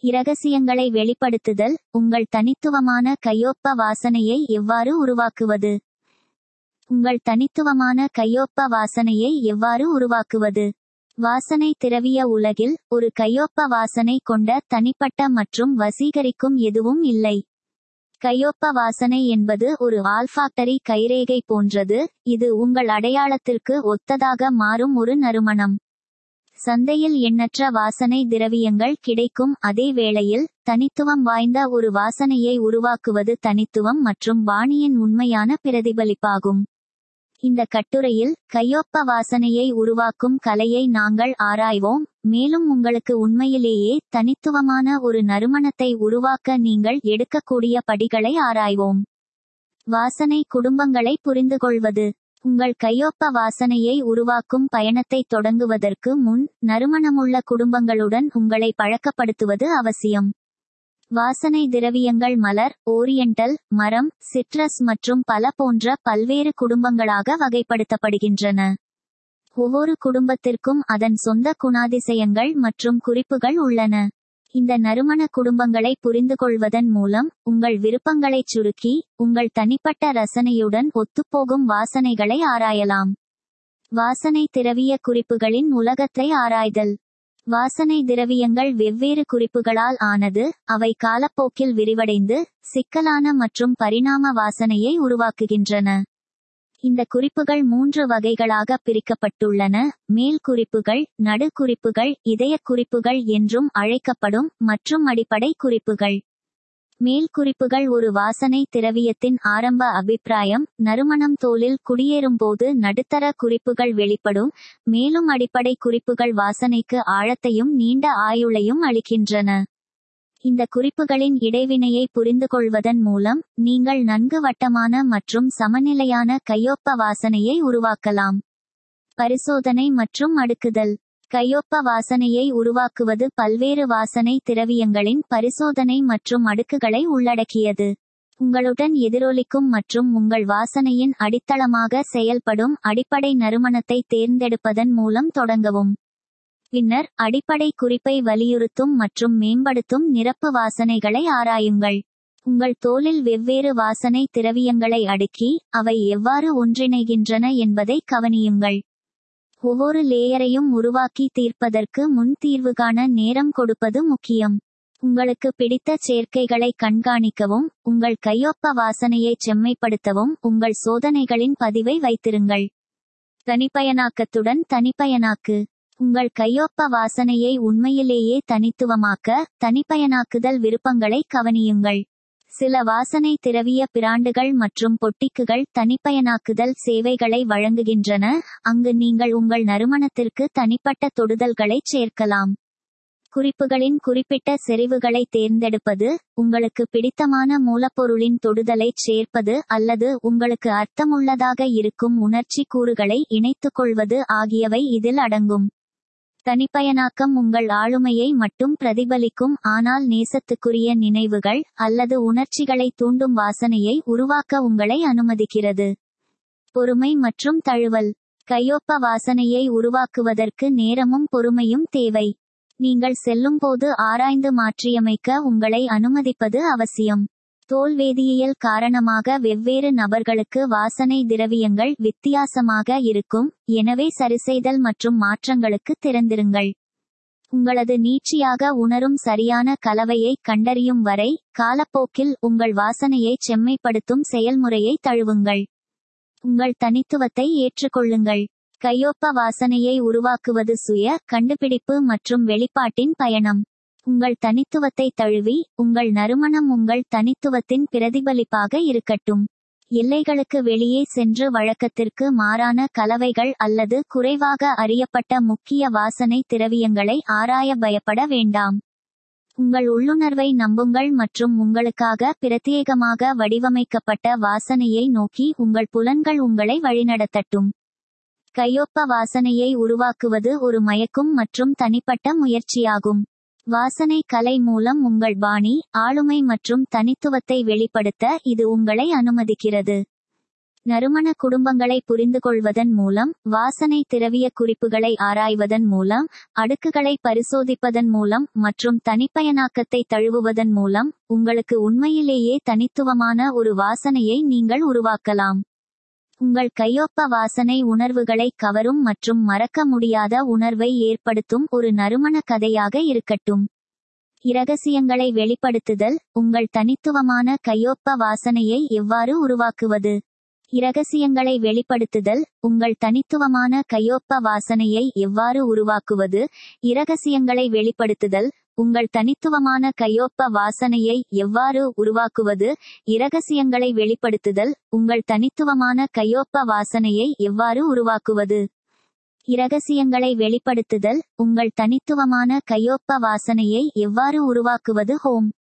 இரகசியங்களை வெளிப்படுத்துதல் உங்கள் தனித்துவமான கையொப்ப வாசனையை எவ்வாறு உருவாக்குவது உங்கள் தனித்துவமான கையொப்ப வாசனையை எவ்வாறு உருவாக்குவது வாசனை திரவிய உலகில் ஒரு கையொப்ப வாசனை கொண்ட தனிப்பட்ட மற்றும் வசீகரிக்கும் எதுவும் இல்லை கையொப்ப வாசனை என்பது ஒரு ஆல்ஃபாக்டரி கைரேகை போன்றது இது உங்கள் அடையாளத்திற்கு ஒத்ததாக மாறும் ஒரு நறுமணம் சந்தையில் எண்ணற்ற வாசனை திரவியங்கள் கிடைக்கும் அதே வேளையில் தனித்துவம் வாய்ந்த ஒரு வாசனையை உருவாக்குவது தனித்துவம் மற்றும் பாணியின் உண்மையான பிரதிபலிப்பாகும் இந்த கட்டுரையில் கையொப்ப வாசனையை உருவாக்கும் கலையை நாங்கள் ஆராய்வோம் மேலும் உங்களுக்கு உண்மையிலேயே தனித்துவமான ஒரு நறுமணத்தை உருவாக்க நீங்கள் எடுக்கக்கூடிய படிகளை ஆராய்வோம் வாசனை குடும்பங்களை புரிந்துகொள்வது உங்கள் கையொப்ப வாசனையை உருவாக்கும் பயணத்தை தொடங்குவதற்கு முன் நறுமணமுள்ள குடும்பங்களுடன் உங்களை பழக்கப்படுத்துவது அவசியம் வாசனை திரவியங்கள் மலர் ஓரியண்டல் மரம் சிட்ரஸ் மற்றும் பல போன்ற பல்வேறு குடும்பங்களாக வகைப்படுத்தப்படுகின்றன ஒவ்வொரு குடும்பத்திற்கும் அதன் சொந்த குணாதிசயங்கள் மற்றும் குறிப்புகள் உள்ளன இந்த நறுமண குடும்பங்களை புரிந்துகொள்வதன் மூலம் உங்கள் விருப்பங்களைச் சுருக்கி உங்கள் தனிப்பட்ட ரசனையுடன் ஒத்துப்போகும் வாசனைகளை ஆராயலாம் வாசனை திரவிய குறிப்புகளின் உலகத்தை ஆராய்தல் வாசனை திரவியங்கள் வெவ்வேறு குறிப்புகளால் ஆனது அவை காலப்போக்கில் விரிவடைந்து சிக்கலான மற்றும் பரிணாம வாசனையை உருவாக்குகின்றன இந்த குறிப்புகள் மூன்று வகைகளாக பிரிக்கப்பட்டுள்ளன மேல் குறிப்புகள் நடு குறிப்புகள் இதய குறிப்புகள் என்றும் அழைக்கப்படும் மற்றும் அடிப்படை குறிப்புகள் மேல் குறிப்புகள் ஒரு வாசனை திரவியத்தின் ஆரம்ப அபிப்பிராயம் நறுமணம் தோலில் குடியேறும்போது நடுத்தர குறிப்புகள் வெளிப்படும் மேலும் அடிப்படை குறிப்புகள் வாசனைக்கு ஆழத்தையும் நீண்ட ஆயுளையும் அளிக்கின்றன இந்த குறிப்புகளின் இடைவினையை புரிந்துகொள்வதன் மூலம் நீங்கள் நன்கு வட்டமான மற்றும் சமநிலையான கையொப்ப வாசனையை உருவாக்கலாம் பரிசோதனை மற்றும் அடுக்குதல் கையொப்ப வாசனையை உருவாக்குவது பல்வேறு வாசனை திரவியங்களின் பரிசோதனை மற்றும் அடுக்குகளை உள்ளடக்கியது உங்களுடன் எதிரொலிக்கும் மற்றும் உங்கள் வாசனையின் அடித்தளமாக செயல்படும் அடிப்படை நறுமணத்தை தேர்ந்தெடுப்பதன் மூலம் தொடங்கவும் பின்னர் அடிப்படை குறிப்பை வலியுறுத்தும் மற்றும் மேம்படுத்தும் நிரப்பு வாசனைகளை ஆராயுங்கள் உங்கள் தோலில் வெவ்வேறு வாசனை திரவியங்களை அடுக்கி அவை எவ்வாறு ஒன்றிணைகின்றன என்பதை கவனியுங்கள் ஒவ்வொரு லேயரையும் உருவாக்கி தீர்ப்பதற்கு முன் தீர்வு காண நேரம் கொடுப்பது முக்கியம் உங்களுக்கு பிடித்த சேர்க்கைகளை கண்காணிக்கவும் உங்கள் கையொப்ப வாசனையை செம்மைப்படுத்தவும் உங்கள் சோதனைகளின் பதிவை வைத்திருங்கள் தனிப்பயனாக்கத்துடன் தனிப்பயனாக்கு உங்கள் கையொப்ப வாசனையை உண்மையிலேயே தனித்துவமாக்க தனிப்பயனாக்குதல் விருப்பங்களை கவனியுங்கள் சில வாசனை திரவிய பிராண்டுகள் மற்றும் பொட்டிக்குகள் தனிப்பயனாக்குதல் சேவைகளை வழங்குகின்றன அங்கு நீங்கள் உங்கள் நறுமணத்திற்கு தனிப்பட்ட தொடுதல்களை சேர்க்கலாம் குறிப்புகளின் குறிப்பிட்ட செறிவுகளை தேர்ந்தெடுப்பது உங்களுக்கு பிடித்தமான மூலப்பொருளின் தொடுதலைச் சேர்ப்பது அல்லது உங்களுக்கு அர்த்தமுள்ளதாக இருக்கும் உணர்ச்சி கூறுகளை இணைத்துக் கொள்வது ஆகியவை இதில் அடங்கும் தனிப்பயனாக்கம் உங்கள் ஆளுமையை மட்டும் பிரதிபலிக்கும் ஆனால் நேசத்துக்குரிய நினைவுகள் அல்லது உணர்ச்சிகளை தூண்டும் வாசனையை உருவாக்க உங்களை அனுமதிக்கிறது பொறுமை மற்றும் தழுவல் கையொப்ப வாசனையை உருவாக்குவதற்கு நேரமும் பொறுமையும் தேவை நீங்கள் செல்லும்போது ஆராய்ந்து மாற்றியமைக்க உங்களை அனுமதிப்பது அவசியம் தோல் வேதியியல் காரணமாக வெவ்வேறு நபர்களுக்கு வாசனை திரவியங்கள் வித்தியாசமாக இருக்கும் எனவே சரிசெய்தல் மற்றும் மாற்றங்களுக்கு திறந்திருங்கள் உங்களது நீட்சியாக உணரும் சரியான கலவையை கண்டறியும் வரை காலப்போக்கில் உங்கள் வாசனையை செம்மைப்படுத்தும் செயல்முறையை தழுவுங்கள் உங்கள் தனித்துவத்தை ஏற்றுக்கொள்ளுங்கள் கையொப்ப வாசனையை உருவாக்குவது சுய கண்டுபிடிப்பு மற்றும் வெளிப்பாட்டின் பயணம் உங்கள் தனித்துவத்தை தழுவி உங்கள் நறுமணம் உங்கள் தனித்துவத்தின் பிரதிபலிப்பாக இருக்கட்டும் எல்லைகளுக்கு வெளியே சென்று வழக்கத்திற்கு மாறான கலவைகள் அல்லது குறைவாக அறியப்பட்ட முக்கிய வாசனை திரவியங்களை ஆராய பயப்பட வேண்டாம் உங்கள் உள்ளுணர்வை நம்புங்கள் மற்றும் உங்களுக்காக பிரத்யேகமாக வடிவமைக்கப்பட்ட வாசனையை நோக்கி உங்கள் புலன்கள் உங்களை வழிநடத்தட்டும் கையொப்ப வாசனையை உருவாக்குவது ஒரு மயக்கும் மற்றும் தனிப்பட்ட முயற்சியாகும் வாசனை கலை மூலம் உங்கள் பாணி ஆளுமை மற்றும் தனித்துவத்தை வெளிப்படுத்த இது உங்களை அனுமதிக்கிறது நறுமண குடும்பங்களை புரிந்துகொள்வதன் மூலம் வாசனை திரவிய குறிப்புகளை ஆராய்வதன் மூலம் அடுக்குகளை பரிசோதிப்பதன் மூலம் மற்றும் தனிப்பயனாக்கத்தை தழுவுவதன் மூலம் உங்களுக்கு உண்மையிலேயே தனித்துவமான ஒரு வாசனையை நீங்கள் உருவாக்கலாம் உங்கள் கையொப்ப வாசனை உணர்வுகளை கவரும் மற்றும் மறக்க முடியாத உணர்வை ஏற்படுத்தும் ஒரு நறுமண கதையாக இருக்கட்டும் இரகசியங்களை வெளிப்படுத்துதல் உங்கள் தனித்துவமான கையொப்ப வாசனையை எவ்வாறு உருவாக்குவது இரகசியங்களை வெளிப்படுத்துதல் உங்கள் தனித்துவமான கையொப்ப வாசனையை எவ்வாறு உருவாக்குவது இரகசியங்களை வெளிப்படுத்துதல் உங்கள் தனித்துவமான கையொப்ப வாசனையை எவ்வாறு உருவாக்குவது இரகசியங்களை வெளிப்படுத்துதல் உங்கள் தனித்துவமான கையொப்ப வாசனையை எவ்வாறு உருவாக்குவது இரகசியங்களை வெளிப்படுத்துதல் உங்கள் தனித்துவமான கையொப்ப வாசனையை எவ்வாறு உருவாக்குவது ஹோம்